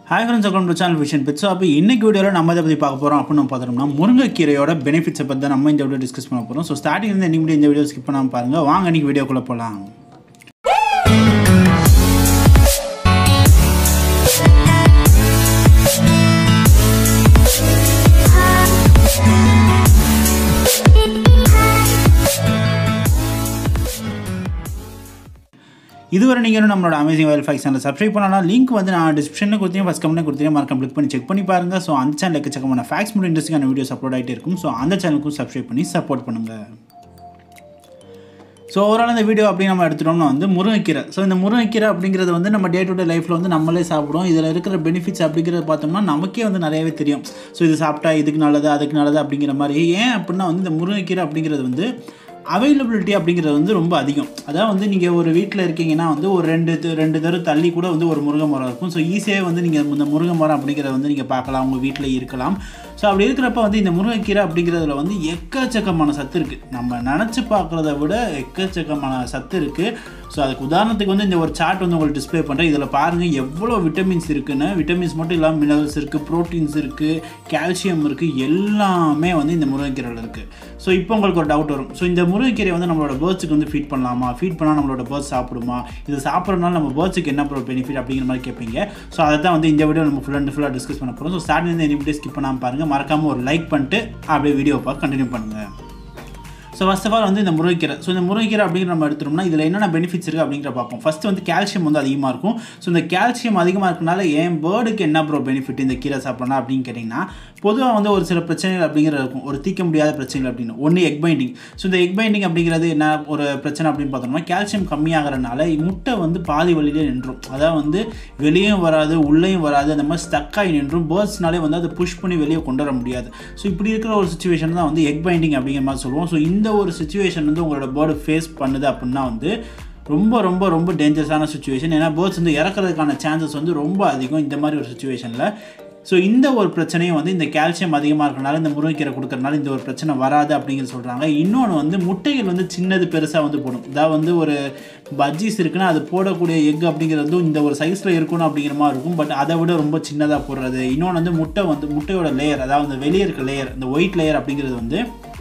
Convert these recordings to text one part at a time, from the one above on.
hi friends account to channel vision bits அப்போ இன்னைக்கு வீடியோவில் நம்ம இதை பற்றி பார்க்க போகிறோம் அப்படின்னு நம்ம பார்த்தோம்னா முருங்கைக்கீரையோட பெனிஃபிட்ஸை பற்றி தான் நம்ம இந்த வீடியோ டிஸ்கஸ் பண்ண போகிறோம் ஸோ ஸ்டார்டிங் இருந்து இன்னைக்கு முடிய இந்த வீடியோ ஸ்கிப் பண்ணாமல் பாருங்கள் வாங்க இன்னைக்கு வீடியோக்குள்ளே போகலாம் இதுவரை நீங்கள் நம்மளோட amazing wildlife channel subscribe பண்ணலாம் லிங்க் வந்து நான் டிஸ்கிரிப்ஷனில் கொடுத்தேன் ஃபஸ்ட் கமெண்ட் கொடுத்தேன் மறக்காம கிளிக் பண்ணி செக் பண்ணி பாருங்கள் ஸோ அந்த சேனல் எக்கச்சக்கமான ஃபேக்ஸ் மட்டும் இன்ட்ரெஸ்டிங்கான வீடியோஸ் அப்லோட் ஆகிட்டே இருக்கும் ஸோ அந்த சேனலுக்கும் சப்ஸ்கிரைப் பண்ணி சப்போர்ட் பண்ணுங்கள் ஸோ ஓவரால் இந்த வீடியோ அப்படி நம்ம எடுத்துட்டோம்னா வந்து முருங்கைக்கீரை ஸோ இந்த முருங்கைக்கீரை அப்படிங்கிறது வந்து நம்ம டே டு டே லைஃப்பில் வந்து நம்மளே சாப்பிடுவோம் இதில் இருக்கிற பெனிஃபிட்ஸ் அப்படிங்கிறத பார்த்தோம்னா நமக்கே வந்து நிறையவே தெரியும் ஸோ இது சாப்பிட்டா இதுக்கு நல்லது அதுக்கு நல்லது அப்படிங்கிற மாதிரி ஏன் அப்படின்னா வந்து இந்த முருங்கைக்கீரை அப்படிங்கிறது வந்து அவைலபிலிட்டி அப்படிங்கிறது வந்து ரொம்ப அதிகம் அதாவது வந்து நீங்கள் ஒரு வீட்டில் இருக்கீங்கன்னா வந்து ஒரு ரெண்டு து- ரெண்டு தடவை தள்ளி கூட வந்து ஒரு முருங்கை மரம் இருக்கும் ஸோ ஈஸியாக வந்து நீங்கள் இந்த முருங்கை மரம் அப்படிங்கிறத வந்து நீங்கள் பார்க்கலாம் உங்கள் வீட்டில் இருக்கலாம் ஸோ அப்படி இருக்கிறப்ப வந்து இந்த முருங்கைக்கீரை அப்படிங்கிறதுல வந்து எக்கச்சக்கமான சத்து இருக்குது நம்ம நினச்சி பார்க்குறத விட எக்கச்சக்கமான சத்து இருக்குது ஸோ அதுக்கு உதாரணத்துக்கு வந்து இந்த ஒரு சார்ட் வந்து உங்களுக்கு டிஸ்ப்ளே பண்ணுறேன் இதில் பாருங்கள் எவ்வளோ விட்டமின்ஸ் இருக்குன்னு விட்டமின்ஸ் மட்டும் இல்லாமல் மினரல்ஸ் இருக்குது ப்ரோட்டீன்ஸ் இருக்குது கால்சியம் இருக்குது எல்லாமே வந்து இந்த முருங்கைக்கீரையில் இருக்குது ஸோ இப்போ உங்களுக்கு ஒரு டவுட் வரும் ஸோ இந்த முருங்கைக்கீரை வந்து நம்மளோட பேர்ட்ஸுக்கு வந்து ஃபீட் பண்ணலாமா ஃபீட் பண்ணால் நம்மளோட பேர்ட்ஸ் சாப்பிடுமா இது சாப்பிட்றதுனால நம்ம பேர்ட்ஸுக்கு என்ன பெனிஃபிட் அப்படிங்கிற மாதிரி கேட்பீங்க ஸோ அதை தான் வந்து இந்த வீடியோ நம்ம ஃபுல் அண்ட் ஃபுல்லாக டிஸ்கஸ் பண்ண போகிறோம் ஸோ ஸ்டார்டிங் இந்த வீடியோ ஸ்கிப் பண்ணாமல் பாருங்கள் மறக்காமல் ஒரு லைக் பண்ணிட்டு அப்படியே வீடியோ பார்க்க கண்டினியூ பண்ணுங்கள் ஸோ ஃபர்ஸ்ட் ஆஃப் ஆல் வந்து இந்த முருங்கைக்கீரை ஸோ இந்த முருங்கைக்கீரை அப்படிங்கிற நம்ம எடுத்துட்டோம்னா இதில் என்னென்ன பெனிஃபிட்ஸ் இருக்குது அப்படிங்கிற பார்ப்போம் ஃபர்ஸ்ட் வந்து கால்சியம் வந்து அதிகமாக இருக்கும் ஸோ இந்த கால்சியம் அதிகமாக இருக்கனால என் பேர்டுக்கு என்ன ப்ரோ பெனிஃபிட் இந்த கீரை சாப்பிடணும் அப்படின்னு கேட்டிங்கன்னா பொதுவாக வந்து ஒரு சில பிரச்சனைகள் அப்படிங்கிறது இருக்கும் ஒரு தீர்க்க முடியாத பிரச்சனைகள் அப்படின்னு ஒன்று எக் பைண்டிங் ஸோ இந்த எக் பைண்டிங் அப்படிங்கிறது என்ன ஒரு பிரச்சனை அப்படின்னு பார்த்தோம்னா கால்சியம் கம்மியாகிறனால முட்டை வந்து பாதி வழியிலே நின்றும் அதாவது வந்து வெளியும் வராது உள்ளேயும் வராது அந்த மாதிரி ஸ்டக் ஆகி நின்றும் பேர்ட்ஸ்னாலே வந்து அதை புஷ் பண்ணி வெளியே கொண்டு வர முடியாது ஸோ இப்படி இருக்கிற ஒரு சுச்சுவேஷன் தான் வந்து எக் பைண்டிங் அப்படிங்கிற மாதிரி சொல்லுவோம் ஸோ இந்த ஒரு சுச்சுவேஷன் வந்து உங்களோட பேர்டு ஃபேஸ் பண்ணுது அப்படின்னா வந்து ரொம்ப ரொம்ப ரொம்ப டேஞ்சரஸான சுச்சுவேஷன் ஏன்னா பேர்ட்ஸ் வந்து இறக்குறதுக்கான சான்சஸ் வந்து ரொம்ப அதிகம் இந்த மாதிரி ஒரு சுச்சுவேஷனில் ஸோ இந்த ஒரு பிரச்சனையும் வந்து இந்த கால்சியம் அதிகமாக இருக்கனால இந்த முருங்கைக்கீரை கொடுக்கறனால இந்த ஒரு பிரச்சனை வராது அப்படிங்கிறது சொல்கிறாங்க இன்னொன்று வந்து முட்டைகள் வந்து சின்னது பெருசாக வந்து போடும் அதாவது வந்து ஒரு பஜ்ஜீஸ் இருக்குன்னா அது போடக்கூடிய எக் அப்படிங்கிறது வந்து இந்த ஒரு சைஸில் இருக்கணும் அப்படிங்கிற மாதிரி இருக்கும் பட் அதை விட ரொம்ப சின்னதாக போடுறது இன்னொன்று வந்து முட்டை வந்து முட்டையோட லேயர் அதாவது இந்த வெளியே இருக்க லேயர் இந்த ஒயிட் லேயர் அப்படிங்கிறது வந்து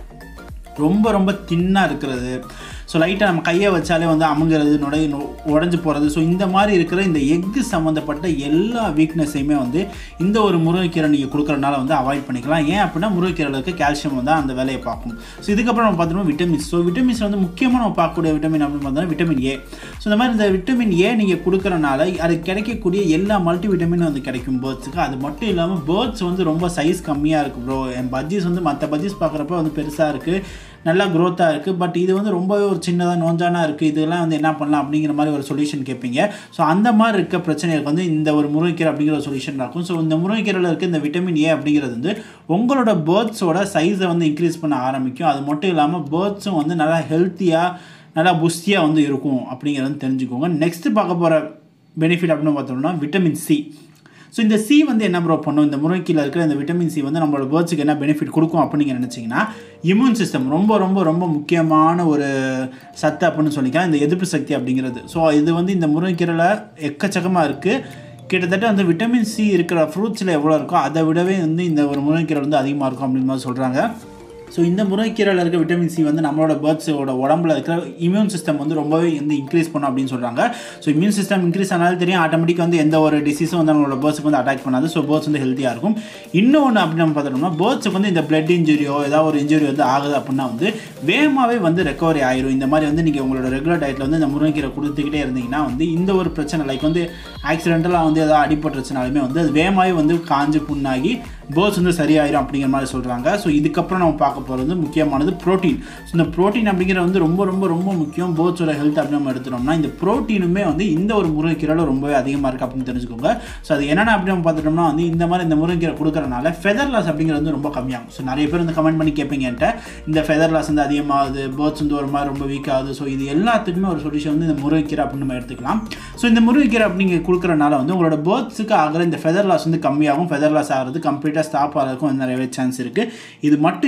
ரொம்ப ரொம்ப தின்னாக இருக்கிறது ஸோ லைட்டாக நம்ம கையை வச்சாலே வந்து அமுங்கிறது நுடை உடஞ்சி போகிறது ஸோ இந்த மாதிரி இருக்கிற இந்த எக்கு சம்மந்தப்பட்ட எல்லா வீக்னஸையுமே வந்து இந்த ஒரு முருங்கைக்கீரை நீங்கள் கொடுக்குறனால வந்து அவாய்ட் பண்ணிக்கலாம் ஏன் அப்படின்னா முருங்கைக்கீரையில் இருக்க கால்சியம் வந்து அந்த வேலையை பார்க்கும் ஸோ இதுக்கப்புறம் நம்ம பார்த்தோம்னா விட்டமின்ஸ் ஸோ விட்டமின்ஸ் வந்து முக்கியமாக நம்ம பார்க்கக்கூடிய விட்டமின் அப்படின்னு பார்த்தோம்னா விட்டமின் ஏ ஸோ இந்த மாதிரி இந்த விட்டமின் ஏ நீங்கள் கொடுக்குறனால அது கிடைக்கக்கூடிய எல்லா மல்டி விட்டமினும் வந்து கிடைக்கும் பேர்ட்ஸுக்கு அது மட்டும் இல்லாமல் பேர்ட்ஸ் வந்து ரொம்ப சைஸ் கம்மியாக இருக்குது ப்ரோ என் பஜ்ஜீஸ் வந்து மற்ற பஜ்ஜீஸ் பார்க்குறப்ப வந்து பெருசாக இருக்குது நல்லா க்ரோத்தாக இருக்குது பட் இது வந்து ரொம்பவே ஒரு சின்னதாக நோஞ்சானா இருக்குது இதெல்லாம் வந்து என்ன பண்ணலாம் அப்படிங்கிற மாதிரி ஒரு சொல்யூஷன் கேட்பீங்க ஸோ அந்த மாதிரி இருக்க பிரச்சனைகளுக்கு வந்து இந்த ஒரு முருங்கைக்கீரை அப்படிங்கிற ஒரு சொல்யூஷன் இருக்கும் ஸோ இந்த முருங்கைக்கீரையில் இருக்க இந்த விட்டமின் ஏ அப்படிங்கிறது வந்து உங்களோட பேர்ட்ஸோட சைஸை வந்து இன்க்ரீஸ் பண்ண ஆரம்பிக்கும் அது மட்டும் இல்லாமல் பேர்ட்ஸும் வந்து நல்லா ஹெல்த்தியாக நல்லா புஸ்தியாக வந்து இருக்கும் அப்படிங்கிறத வந்து தெரிஞ்சுக்கோங்க நெக்ஸ்ட்டு பார்க்க போகிற பெனிஃபிட் அப்படின்னு பார்த்தோம்னா விட்டமின் சி ஸோ இந்த சி வந்து என்ன ப்ரோ பண்ணும் இந்த முருங்கைக்கீரையில் இருக்கிற இந்த விட்டமின் சி வந்து நம்மளோட பேர்ட்ஸுக்கு என்ன பெனிஃபிட் கொடுக்கும் அப்படின்னு நீங்கள் நினச்சிங்கன்னா இம்யூன் சிஸ்டம் ரொம்ப ரொம்ப ரொம்ப முக்கியமான ஒரு சத்து அப்படின்னு சொல்லிக்கலாம் இந்த எதிர்ப்பு சக்தி அப்படிங்கிறது ஸோ இது வந்து இந்த முருங்கைக்கீரையில் எக்கச்சக்கமாக இருக்குது கிட்டத்தட்ட வந்து விட்டமின் சி இருக்கிற ஃப்ரூட்ஸில் எவ்வளோ இருக்கோ அதை விடவே வந்து இந்த ஒரு முருங்கைக்கீரை வந்து அதிகமாக இருக்கும் அப்படின்னு மாதிரி சொல்கிறாங்க ஸோ இந்த முருங்கைக்கீரையில் இருக்க விட்டமின் சி வந்து நம்மளோட பேர்ட்ஸோட உடம்புல இருக்கிற இம்யூன் சிஸ்டம் வந்து ரொம்பவே வந்து இன்க்ரீஸ் பண்ணும் அப்படின்னு சொல்கிறாங்க ஸோ இம்யூன் சிஸ்டம் இன்க்ரீஸ் ஆனாலும் தெரியும் ஆட்டோமேட்டிக்காக வந்து எந்த ஒரு டிசீஸும் வந்து நம்மளோட பேர்ட்ஸுக்கு வந்து அட்டாக் பண்ணாது ஸோ பேர்ட்ஸ் வந்து ஹெல்த்தியாக இருக்கும் இன்னொன்று அப்படின்னு நம்ம பார்த்தோம்னா பேர்ட்ஸுக்கு வந்து இந்த பிளட் இன்ஜுரியோ ஏதாவது ஒரு இன்ஜுரி வந்து ஆகுது அப்படின்னா வந்து வேகமாகவே வந்து ரெக்கவரி ஆயிரும் இந்த மாதிரி வந்து நீங்கள் உங்களோட ரெகுலர் டயட்டில் வந்து இந்த முருங்கைக்கீரை கொடுத்துக்கிட்டே இருந்தீங்கன்னா வந்து இந்த ஒரு பிரச்சனை லைக் வந்து ஆக்சிடென்டலாக வந்து ஏதாவது அடிபட்டுருச்சுனாலுமே வந்து அது வேகமாகவே வந்து காஞ்சு புண்ணாகி பேர்ட்ஸ் வந்து சரியாயிரும் அப்படிங்கிற மாதிரி சொல்கிறாங்க ஸோ இதுக்கப்புறம் நம்ம பார்க்க போகிறது முக்கியமானது ப்ரோட்டீன் ஸோ இந்த ப்ரோட்டீன் அப்படிங்கிறது வந்து ரொம்ப ரொம்ப ரொம்ப முக்கியம் பேர்ட்ஸோட ஹெல்த் அப்படின்னு நம்ம எடுத்துட்டோம்னா இந்த ப்ரோட்டீனுமே வந்து இந்த ஒரு முருங்கைக்கீரையில் ரொம்பவே அதிகமாக இருக்குது அப்படின்னு தெரிஞ்சுக்கோங்க ஸோ அது என்னென்ன அப்படி நம்ம பார்த்துட்டோம்னா வந்து இந்த மாதிரி இந்த முருங்கைக்கீரை கொடுக்கறனால ஃபெதர் லாஸ் அப்படிங்கிறது வந்து ரொம்ப கம்மியாகும் ஸோ நிறைய பேர் வந்து கமெண்ட் பண்ணி கேட்பீங்க என்கிட்ட இந்த ஃபெதர் லாஸ் வந்து அதிகமாகுது பேர்ட்ஸ் வந்து ஒரு மாதிரி ரொம்ப வீக் ஆகுது ஸோ இது எல்லாத்துக்குமே ஒரு சொல்யூஷன் வந்து இந்த முருங்கைக்கீரை அப்படின்னு நம்ம எடுத்துக்கலாம் ஸோ இந்த முருங்கைக்கீரை அப்படிங்க கொடுக்குறனால வந்து உங்களோட பேர்ட்ஸுக்கு ஆகிற இந்த ஃபெதர் லாஸ் வந்து கம்மியாகும் ஃபெதர் லாஸ் ஆகிறது கம்ப்ளீட்டாக ஸ்டாப் ஆகிறதுக்கும் வந்து நிறையவே சான்ஸ் இருக்குது இது மட்டும் இல்லாமல்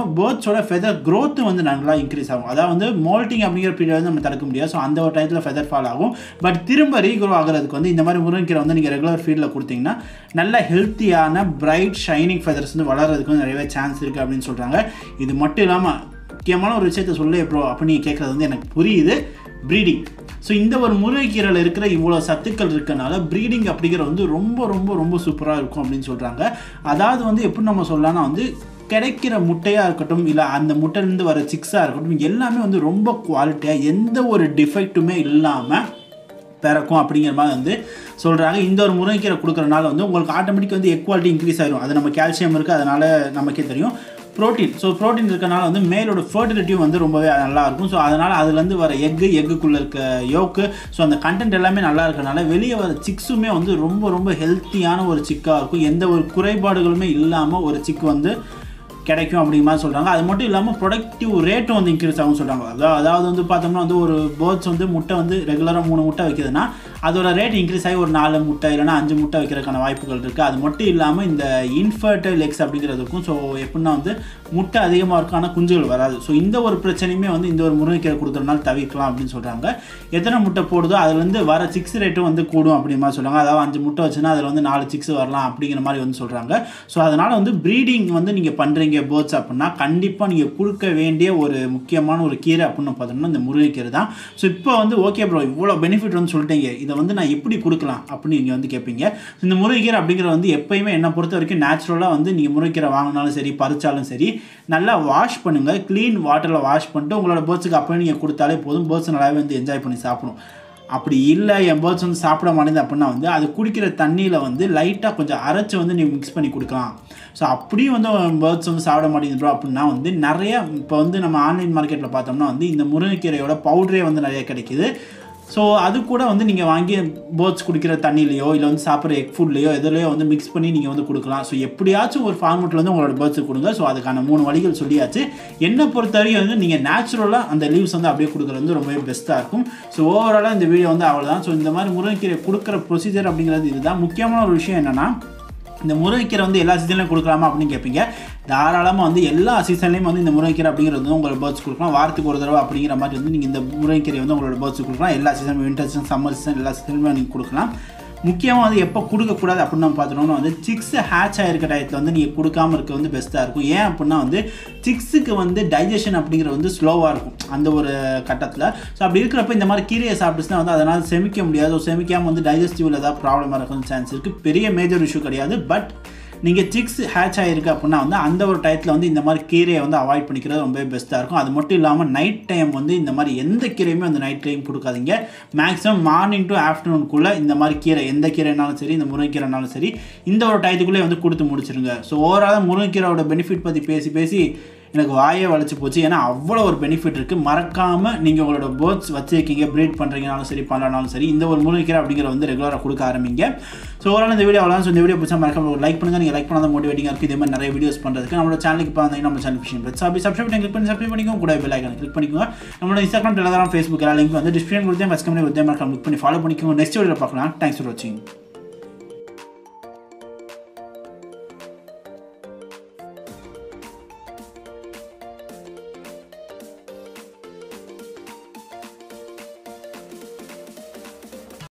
இல்லாமல் பேர்ட்ஸோட ஃபெதர் growth வந்து நல்லா இன்க்ரீஸ் ஆகும் அதாவது வந்து மோல்ட்டிங் அப்படிங்கிற பீரியட் வந்து நம்ம தடுக்க முடியாது ஸோ அந்த ஒரு டயத்தில் ஃபெதர் ஃபால் ஆகும் பட் திரும்ப ரீக்ரோ ஆகிறதுக்கு வந்து இந்த மாதிரி முருங்கைக்கீரை வந்து நீங்கள் ரெகுலர் ஃபீல்டில் கொடுத்தீங்கன்னா நல்ல ஹெல்த்தியான பிரைட் ஷைனிங் ஃபெதர்ஸ் வந்து வளர்கிறதுக்கு வந்து நிறையவே சான்ஸ் இருக்குது அப்படின்னு சொல்கிறாங்க இது மட்டும் இல்லாமல் முக்கியமான ஒரு விஷயத்த சொல்லே ப்ரோ அப்போ நீங்கள் கேட்குறது வந்து எனக்கு புரியுது ப்ரீடிங் ஸோ இந்த ஒரு முருங்கைக்கீரையில் இருக்கிற இவ்வளோ சத்துக்கள் இருக்கனால ப்ரீடிங் அப்படிங்கிறது வந்து ரொம்ப ரொம்ப ரொம்ப சூப்பராக இருக்கும் அப்படின்னு சொல்கிறாங்க அதாவது வந்து எப்படி நம்ம சொல்லலாம்னா வந்து கிடைக்கிற முட்டையாக இருக்கட்டும் இல்லை அந்த முட்டையிலேருந்து வர சிக்ஸாக இருக்கட்டும் எல்லாமே வந்து ரொம்ப குவாலிட்டியாக எந்த ஒரு டிஃபெக்ட்டுமே இல்லாமல் பிறக்கும் அப்படிங்கிற மாதிரி வந்து சொல்கிறாங்க இந்த ஒரு முருங்கைக்கீரை கொடுக்குறனால வந்து உங்களுக்கு ஆட்டோமேட்டிக் வந்து எக் குவாலிட்டி இன்க்ரீஸ் ஆயிரும் அது நம்ம கால்சியம் இருக்குது அதனால் நமக்கே தெரியும் ப்ரோட்டீன் ஸோ ப்ரோட்டீன் இருக்கனால வந்து மேலோட ஃபர்டிலிட்டியும் வந்து ரொம்பவே நல்லா இருக்கும் ஸோ அதனால் அதுலேருந்து வர எக்கு எக்குக்குள்ளே இருக்க யோக்கு ஸோ அந்த கண்டென்ட் எல்லாமே நல்லா இருக்கனால வெளியே வர சிக்ஸுமே வந்து ரொம்ப ரொம்ப ஹெல்த்தியான ஒரு சிக்காக இருக்கும் எந்த ஒரு குறைபாடுகளுமே இல்லாமல் ஒரு சிக் வந்து கிடைக்கும் அப்படிங்கிற மாதிரி சொல்கிறாங்க அது மட்டும் இல்லாமல் ப்ரொடக்டிவ் ரேட்டும் வந்து இன்க்ரீஸ் ஆகும் சொல்கிறாங்க அதாவது அதாவது வந்து பார்த்தோம்னா வந்து ஒரு பேர்ட்ஸ் வந்து முட்டை வந்து ரெகுலராக மூணு முட்டை வைக்குதுன்னா அதோட ரேட் இன்க்ரீஸ் ஆகி ஒரு நாலு முட்டை இல்லைனா அஞ்சு முட்டை வைக்கிறதுக்கான வாய்ப்புகள் இருக்குது அது மட்டும் இல்லாமல் இந்த இன்ஃபர்டைல் எக்ஸ் அப்படிங்கிறதுக்கும் ஸோ எப்படின்னா வந்து முட்டை அதிகமாக இருக்கும் ஆனால் குஞ்சுகள் வராது ஸோ இந்த ஒரு பிரச்சனையுமே வந்து இந்த ஒரு முருங்கைக்கீரை கொடுக்குறதுனால தவிர்க்கலாம் அப்படின்னு சொல்கிறாங்க எத்தனை முட்டை போடுதோ அதுலேருந்து வர சிக்ஸ் ரேட்டும் வந்து கூடும் அப்படிங்கிற மாதிரி சொல்கிறாங்க அதாவது அஞ்சு முட்டை வச்சுன்னா அதில் வந்து நாலு சிக்ஸ் வரலாம் அப்படிங்கிற மாதிரி வந்து சொல்கிறாங்க ஸோ அதனால் வந்து ப்ரீடிங் வந்து நீங்கள் பண்ணுறீங்க பேர்ட்ஸ் அப்படின்னா கண்டிப்பாக நீங்கள் கொடுக்க வேண்டிய ஒரு முக்கியமான ஒரு கீரை அப்படின்னு பார்த்தோம்னா இந்த முருங்கைக்கீரை தான் ஸோ இப்போ வந்து ஓகே ப்ரோ இவ்வளோ பெனிஃபிட் வந்து சொல்லிட்டீங்க இதை வந்து நான் எப்படி கொடுக்கலாம் அப்படின்னு நீங்கள் வந்து கேட்பீங்க இந்த முருங்கைக்கீரை அப்படிங்கிறது வந்து எப்பயுமே என்னை பொறுத்த வரைக்கும் நேச்சுரலாக வந்து நீங்கள் முருங்கைக்கீரை வாங்கினாலும் சரி பறிச்சாலும் சரி நல்லா வாஷ் பண்ணுங்கள் க்ளீன் வாட்டரில் வாஷ் பண்ணிட்டு உங்களோட பேர்ட்ஸுக்கு அப்படியே நீங்கள் கொடுத்தாலே போதும் பேர்ட்ஸ் நல்லாவே வந்து என்ஜாய் பண்ணி சாப்பிடும் அப்படி இல்லை என் பேர்ட்ஸ் வந்து சாப்பிட மாட்டேங்குது அப்படின்னா வந்து அது குடிக்கிற தண்ணியில் வந்து லைட்டாக கொஞ்சம் அரைச்சி வந்து நீ மிக்ஸ் பண்ணி கொடுக்கலாம் ஸோ அப்படியும் வந்து பேர்ட்ஸ் வந்து சாப்பிட மாட்டேங்குது ப்ரோ அப்படின்னா வந்து நிறைய இப்போ வந்து நம்ம ஆன்லைன் மார்க்கெட்டில் பார்த்தோம்னா வந்து இந்த முருங்கைக்கீரையோட பவுடரே வந்து நிறைய கிடைக்குது ஸோ அது கூட வந்து நீங்கள் வாங்கி பேர்ட்ஸ் குடிக்கிற தண்ணியிலையோ இல்லை வந்து சாப்பிட்ற எக் ஃபுட்லையோ எதுலையோ வந்து மிக்ஸ் பண்ணி நீங்கள் வந்து கொடுக்கலாம் ஸோ எப்படியாச்சும் ஒரு ஃபார்மெட்டில் வந்து உங்களோட பேர்ட்ஸுக்கு கொடுங்க ஸோ அதுக்கான மூணு வழிகள் சொல்லியாச்சு என்னை பொறுத்தவரைக்கும் வந்து நீங்கள் நேச்சுரலாக அந்த லீவ்ஸ் வந்து அப்படியே கொடுக்குறது வந்து ரொம்பவே பெஸ்ட்டாக இருக்கும் ஸோ ஓவராலாக இந்த வீடியோ வந்து அவ்வளோதான் ஸோ இந்த மாதிரி முருங்கைக்கீரை கொடுக்குற ப்ரொசீஜர் அப்படிங்கிறது இதுதான் முக்கியமான ஒரு விஷயம் என்னென்னா இந்த முருங்கைக்கீரை வந்து எல்லா சீசன்லையும் கொடுக்கலாமா அப்படின்னு கேட்பீங்க தாராளமாக வந்து எல்லா சீசன்லையும் வந்து இந்த முருங்கைக்கீரை அப்படிங்கிறது வந்து உங்களோட பேர்ட்ஸ் கொடுக்கலாம் வாரத்துக்கு ஒரு தடவை அப்படிங்கிற மாதிரி வந்து நீங்கள் இந்த முருங்கைக்கீரை வந்து உங்களோட பேர்ட்ஸ் கொடுக்கலாம் எல்லா season winter season summer season எல்லா சீசனுமே நீங்கள் கொடுக்கலாம் முக்கியமாக வந்து எப்போ கொடுக்கக்கூடாது அப்படின்னு நம்ம பார்த்தோம்னா வந்து சிக்ஸ் ஹேட்ச் ஆகிருக்க டயத்தில் வந்து நீங்கள் கொடுக்காம இருக்க வந்து பெஸ்ட்டாக இருக்கும் ஏன் அப்படின்னா வந்து சிக்ஸுக்கு வந்து டைஜஷன் அப்படிங்கிறது வந்து ஸ்லோவாக இருக்கும் அந்த ஒரு கட்டத்தில் ஸோ அப்படி இருக்கிறப்ப இந்த மாதிரி கீரையை சாப்பிட்டுச்சுன்னா வந்து அதனால் செமிக்க முடியாது செமிக்காமல் வந்து டைஜஸ்டிவில் ஏதாவது ப்ராப்ளமாக இருக்கும் சான்ஸ் இருக்குது பெரிய மேஜர் இஷ்யூ கிடையாது பட் நீங்கள் சிக்ஸ் ஹேட்ச் ஆகிருக்கு அப்படின்னா வந்து அந்த ஒரு டயத்தில் வந்து இந்த மாதிரி கீரையை வந்து அவாய்ட் பண்ணிக்கிறது ரொம்பவே பெஸ்ட்டாக இருக்கும் அது மட்டும் இல்லாமல் நைட் டைம் வந்து இந்த மாதிரி எந்த கீரையுமே வந்து நைட் டைம் கொடுக்காதீங்க மேக்ஸிமம் மார்னிங் டு ஆஃப்டர்நூனுக்குள்ளே இந்த மாதிரி கீரை எந்த கீரைனாலும் சரி இந்த முருங்கைக்கீரைனாலும் சரி இந்த ஒரு டயத்துக்குள்ளே வந்து கொடுத்து முடிச்சிருங்க ஸோ ஓவராலாக முருங்கைக்கீரையோட பெனிஃபிட் பற்றி பேசி பேசி எனக்கு வாயே வளைச்சு போச்சு ஏன்னா அவ்வளோ ஒரு பெனிஃபிட் இருக்குது மறக்காமல் நீங்கள் உங்களோட பேர்ட்ஸ் வச்சிருக்கீங்க ப்ரீட் பண்ணுறீங்கனாலும் சரி பண்ணனாலும் சரி இந்த ஒரு முருங்கைக்கீரை அப்படிங்கிற வந்து ரெகுலராக கொடுக்க ஆரம்பிங்க ஸோ ஓவரால் இந்த வீடியோ அவ்வளோ ஸோ இந்த வீடியோ பிடிச்சா மறக்காம ஒரு லைக் பண்ணுங்கள் நீங்கள் லைக் பண்ணாத மோட்டிவேட்டிங்காக இருக்குது இதே மாதிரி நிறைய வீடியோஸ் பண்ணுறதுக்கு நம்மளோட சேனலுக்கு இப்போ வந்தீங்கன்னா நம்ம சேனல் விஷயம் பெட் சாபி சப்ஸ்கிரைப் பண்ணி கிளிக் பண்ணி சப்ஸ்கிரைப் பண்ணிக்கோங்க கூட பெல் ஐக்கன் கிளிக் பண்ணிக்கோங்க நம்மளோட இன்ஸ்டாகிராம் டெலிகிராம் ஃபேஸ்புக் எல்லா லிங்க் வந்து டிஸ்கிரிப்ஷன் கொடுத்தே ஃபஸ்ட் கம்பெனி கொடுத்தே மறக்காம கிளிக் பண்ணி ஃபாலோ பண்ணிக்கோங்க நெக்ஸ்ட் வீடியோ பார்க்கலாம் தேங்க்ஸ் ஃபார் வாட்சிங்